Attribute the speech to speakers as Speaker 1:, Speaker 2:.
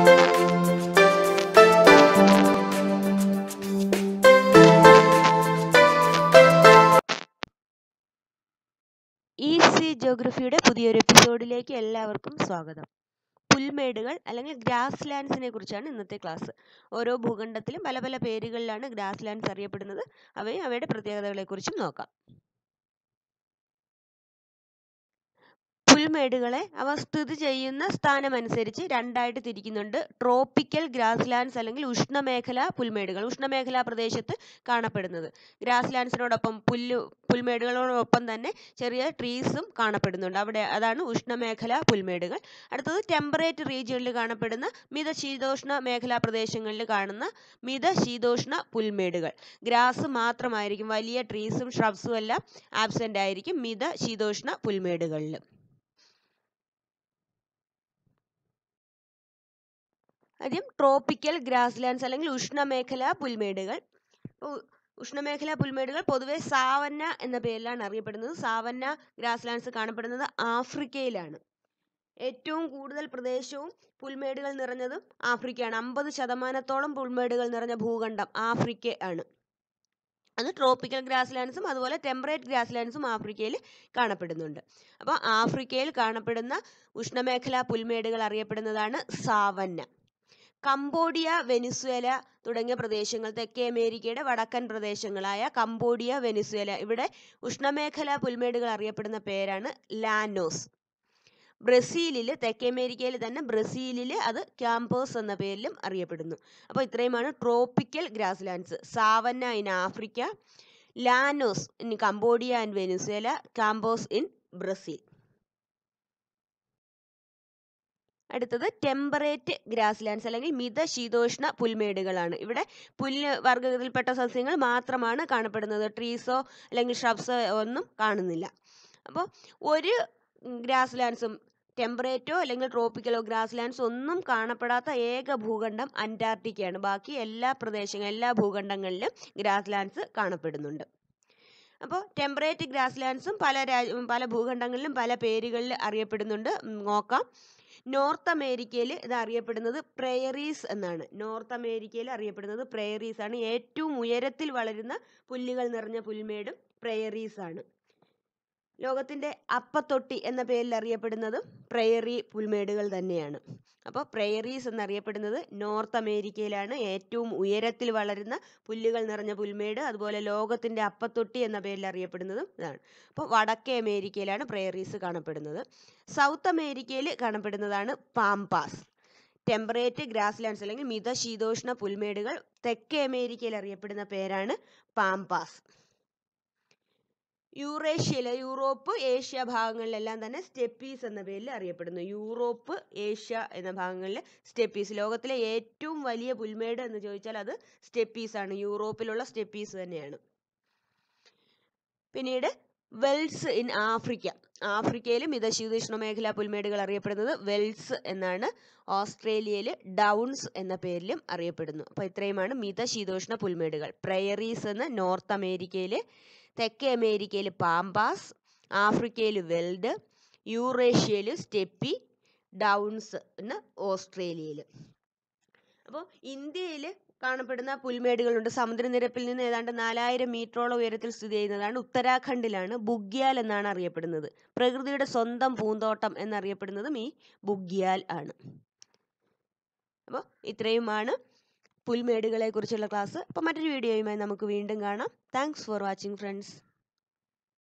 Speaker 1: easy ജോഗ്രഫിയുടെ പുതിയൊരു എപ്പിസോഡിലേക്ക് എല്ലാവർക്കും സ്വാഗതം പുൽമേടുകൾ അല്ലെങ്കിൽ ഗ്രാസ് ലാൻഡ്സിനെ കുറിച്ചാണ് ഇന്നത്തെ ക്ലാസ് ഓരോ ഭൂഖണ്ഡത്തിലും പല പല പേരുകളിലാണ് ഗ്രാസ് ലാൻഡ്സ് അറിയപ്പെടുന്നത് അവയും അവയുടെ പ്രത്യേകതകളെക്കുറിച്ചും നോക്കാം പുൽമേടുകളെ അവ സ്ഥിതി ചെയ്യുന്ന സ്ഥാനമനുസരിച്ച് രണ്ടായിട്ട് തിരിക്കുന്നുണ്ട് ട്രോപ്പിക്കൽ ഗ്രാസ് ലാൻഡ്സ് അല്ലെങ്കിൽ ഉഷ്ണമേഖലാ പുൽമേടുകൾ ഉഷ്ണമേഖലാ പ്രദേശത്ത് കാണപ്പെടുന്നത് ഗ്രാസ് ലാൻഡ്സിനോടൊപ്പം പുല്ല് പുൽമേടുകളോടൊപ്പം തന്നെ ചെറിയ ട്രീസും കാണപ്പെടുന്നുണ്ട് അവിടെ അതാണ് ഉഷ്ണമേഖലാ പുൽമേടുകൾ അടുത്തത് ടെമ്പറേറ്റ് റീജിയനിൽ കാണപ്പെടുന്ന മിതശീതോഷ്ണ മേഖലാ പ്രദേശങ്ങളിൽ കാണുന്ന മിതശീതോഷ്ണ പുൽമേടുകൾ ഗ്രാസ് മാത്രമായിരിക്കും വലിയ ട്രീസും ഷ്രബ്സും എല്ലാം ആബ്സെന്റ് ആയിരിക്കും മിതശീതോഷ്ണ പുൽമേടുകളിൽ ആദ്യം ട്രോപ്പിക്കൽ ഗ്രാസ് ലാൻഡ്സ് അല്ലെങ്കിൽ ഉഷ്ണമേഖലാ പുൽമേടുകൾ ഉഷ്ണമേഖലാ പുൽമേടുകൾ പൊതുവെ സാവന്ന എന്ന പേരിലാണ് അറിയപ്പെടുന്നത് സാവന്ന ഗ്രാസ് ലാൻഡ്സ് കാണപ്പെടുന്നത് ആഫ്രിക്കയിലാണ് ഏറ്റവും കൂടുതൽ പ്രദേശവും പുൽമേടുകൾ നിറഞ്ഞതും ആഫ്രിക്കയാണ് അമ്പത് ശതമാനത്തോളം പുൽമേടുകൾ നിറഞ്ഞ ഭൂഖണ്ഡം ആഫ്രിക്ക ആണ് അത് ട്രോപ്പിക്കൽ ഗ്രാസ് ലാൻഡ്സും അതുപോലെ ടെമ്പറേറ്റ് ഗ്രാസ് ലാൻഡ്സും ആഫ്രിക്കയിൽ കാണപ്പെടുന്നുണ്ട് അപ്പോൾ ആഫ്രിക്കയിൽ കാണപ്പെടുന്ന ഉഷ്ണമേഖലാ പുൽമേടുകൾ അറിയപ്പെടുന്നതാണ് സാവന്ന കംബോഡിയ വെനിസ്വേല തുടങ്ങിയ പ്രദേശങ്ങൾ തെക്കേ അമേരിക്കയുടെ വടക്കൻ പ്രദേശങ്ങളായ കംബോഡിയ വെനിസ്വേല ഇവിടെ ഉഷ്ണമേഖലാ പുൽമേടുകൾ അറിയപ്പെടുന്ന പേരാണ് ലാനോസ് ബ്രസീലിൽ തെക്കേ അമേരിക്കയിൽ തന്നെ ബ്രസീലിൽ അത് ക്യാമ്പോസ് എന്ന പേരിലും അറിയപ്പെടുന്നു അപ്പോൾ ഇത്രയുമാണ് tropical grasslands savanna in Africa llanos in Cambodia and Venezuela campos in Brazil അടുത്തത് ടെമ്പറേറ്റ് ഗ്രാസ് ലാൻഡ്സ് അല്ലെങ്കിൽ മിതശീതോഷ്ണ പുൽമേടുകളാണ് ഇവിടെ പുല്ല് വർഗ്ഗത്തിൽപ്പെട്ട സസ്യങ്ങൾ മാത്രമാണ് കാണപ്പെടുന്നത് ട്രീസോ അല്ലെങ്കിൽ ഷ്രബ്സോ ഒന്നും കാണുന്നില്ല അപ്പോൾ ഒരു ഗ്രാസ് ലാൻഡ്സും ടെമ്പറേറ്റോ അല്ലെങ്കിൽ ട്രോപ്പിക്കലോ ഗ്രാസ് ലാൻഡ്സ് ഒന്നും കാണപ്പെടാത്ത ഏക ഭൂഖണ്ഡം അന്റാർട്ടിക്കയാണ് ബാക്കി എല്ലാ പ്രദേശങ്ങളും എല്ലാ ഭൂഖണ്ഡങ്ങളിലും ഗ്രാസ് ലാൻഡ്സ് കാണപ്പെടുന്നുണ്ട് അപ്പോൾ ടെമ്പറേറ്റ് ഗ്രാസ് ലാൻഡ്സും പല രാജ്യ പല ഭൂഖണ്ഡങ്ങളിലും പല പേരുകളിൽ അറിയപ്പെടുന്നുണ്ട് നോക്കാം നോർത്ത് അമേരിക്കയിൽ ഇത് അറിയപ്പെടുന്നത് പ്രയറീസ് എന്നാണ് നോർത്ത് അമേരിക്കയിൽ അറിയപ്പെടുന്നത് പ്രയറീസ് ആണ് ഏറ്റവും ഉയരത്തിൽ വളരുന്ന പുല്ലുകൾ നിറഞ്ഞ പുൽമേടും പ്രയറീസ് ആണ് ലോകത്തിന്റെ അപ്പത്തൊട്ടി എന്ന പേരിൽ അറിയപ്പെടുന്നതും പ്രയറി പുൽമേടുകൾ തന്നെയാണ് അപ്പോൾ പ്രയറീസ് എന്നറിയപ്പെടുന്നത് നോർത്ത് അമേരിക്കയിലാണ് ഏറ്റവും ഉയരത്തിൽ വളരുന്ന പുല്ലുകൾ നിറഞ്ഞ പുൽമേട് അതുപോലെ ലോകത്തിന്റെ അപ്പത്തൊട്ടി എന്ന പേരിൽ അറിയപ്പെടുന്നതും ഇതാണ് അപ്പോൾ വടക്കേ അമേരിക്കയിലാണ് പ്രയറീസ് കാണപ്പെടുന്നത് സൗത്ത് അമേരിക്കയിൽ കാണപ്പെടുന്നതാണ് പാംപാസ് ടെമ്പറേറ്റ് ഗ്രാസ് ലാൻഡ്സ് അല്ലെങ്കിൽ മിതശീതോഷ്ണ പുൽമേടുകൾ തെക്കേ അമേരിക്കയിൽ അറിയപ്പെടുന്ന പേരാണ് പാംപാസ് യൂറേഷ്യയിലെ യൂറോപ്പ് ഏഷ്യ ഭാഗങ്ങളിലെല്ലാം തന്നെ സ്റ്റെപ്പീസ് എന്ന പേരിൽ അറിയപ്പെടുന്നു യൂറോപ്പ് ഏഷ്യ എന്ന ഭാഗങ്ങളിൽ സ്റ്റെപ്പീസ് ലോകത്തിലെ ഏറ്റവും വലിയ പുൽമേട് എന്ന് ചോദിച്ചാൽ അത് സ്റ്റെപ്പീസ് ആണ് യൂറോപ്പിലുള്ള സ്റ്റെപ്പീസ് തന്നെയാണ് പിന്നീട് വെൽസ് ഇൻ ആഫ്രിക്ക ആഫ്രിക്കയിൽ മിതശീതോഷ്ണ മേഖലാ പുൽമേടുകൾ അറിയപ്പെടുന്നത് വെൽസ് എന്നാണ് ഓസ്ട്രേലിയയിൽ ഡൗൺസ് എന്ന പേരിലും അറിയപ്പെടുന്നു അപ്പോൾ ഇത്രയുമാണ് മിതശീതോഷ്ണ പുൽമേടുകൾ പ്രയറീസ് എന്ന് നോർത്ത് അമേരിക്കയിൽ തെക്കേ അമേരിക്കയിൽ പാമ്പാസ് ആഫ്രിക്കയിൽ വെൽഡ് യൂറേഷ്യയിൽ സ്റ്റെപ്പി ഡൗൺസ് എന്ന് ഓസ്ട്രേലിയയിൽ അപ്പോൾ ഇന്ത്യയിൽ കാണപ്പെടുന്ന പുൽമേടുകളുണ്ട് സമുദ്രനിരപ്പിൽ നിന്ന് ഏതാണ്ട് നാലായിരം മീറ്ററോളം ഉയരത്തിൽ സ്ഥിതി ചെയ്യുന്നതാണ് ഉത്തരാഖണ്ഡിലാണ് ബുഗ്യാൽ എന്നാണ് അറിയപ്പെടുന്നത് പ്രകൃതിയുടെ സ്വന്തം പൂന്തോട്ടം എന്നറിയപ്പെടുന്നതും ഈ ബുഗ്യാൽ ആണ് അപ്പോൾ ഇത്രയുമാണ് പുൽമേടുകളെ കുറിച്ചുള്ള ക്ലാസ് അപ്പോൾ മറ്റൊരു വീഡിയോയുമായി നമുക്ക് വീണ്ടും കാണാം താങ്ക്സ് ഫോർ വാച്ചിങ് ഫ്രണ്ട്സ്